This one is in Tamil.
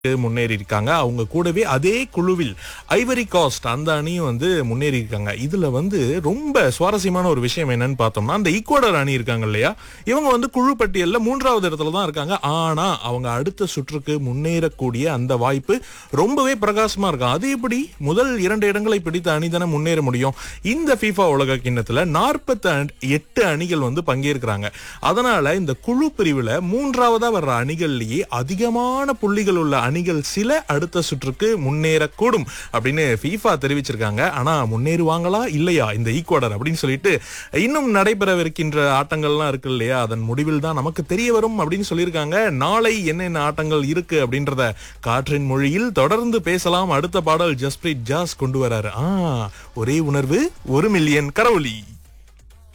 முன்னேறி இருக்காங்க அவங்க கூடவே அதே குழுவில் ஐவரி காஸ்ட் அந்த அணியும் வந்து முன்னேறி இருக்காங்க இதுல வந்து ரொம்ப சுவாரஸ்யமான ஒரு விஷயம் என்னன்னு பார்த்தோம்னா அந்த ஈக்குவடர் அணி இருக்காங்க இல்லையா இவங்க வந்து குழு பட்டியல்ல மூன்றாவது இடத்துல தான் இருக்காங்க ஆனா அவங்க அடுத்த சுற்றுக்கு முன்னேறக்கூடிய அந்த வாய்ப்பு ரொம்பவே பிரகாசமா இருக்கும் அது எப்படி முதல் இரண்டு இடங்களை பிடித்த அணி தானே முன்னேற முடியும் இந்த FIFA உலக கிண்ணத்துல நாற்பத்தி எட்டு அணிகள் வந்து பங்கேற்கிறாங்க அதனால இந்த குழு பிரிவுல மூன்றாவதா வர்ற அணிகள்லயே அதிகமான புள்ளிகள் உள்ள அணிகள் சில அடுத்த சுற்றுக்கு முன்னேறக்கூடும் அப்படின்னு FIFA தெரிவிச்சிருக்காங்க ஆனா முன்னேறுவாங்களா இல்லையா இந்த ஈக்குவடர் அப்படின்னு சொல்லிட்டு இன்னும் நடைபெறவிருக்கின்ற ஆட்டங்கள்லாம் இருக்கு இல்லையா அதன் முடிவில் தான் நமக்கு தெரிய வரும் அப்படின்னு சொல்லியிருக்காங்க நாளை என்னென்ன ஆட்டங்கள் இருக்கு அப்படின்றத காற்றின் மொழியில் தொடர்ந்து பேசலாம் அடுத்த பாடல் ஜஸ்பிரீத் ஜாஸ் கொண்டு வராரு ஆ ஒரே உணர்வு ஒரு மில்லியன் கரவொலி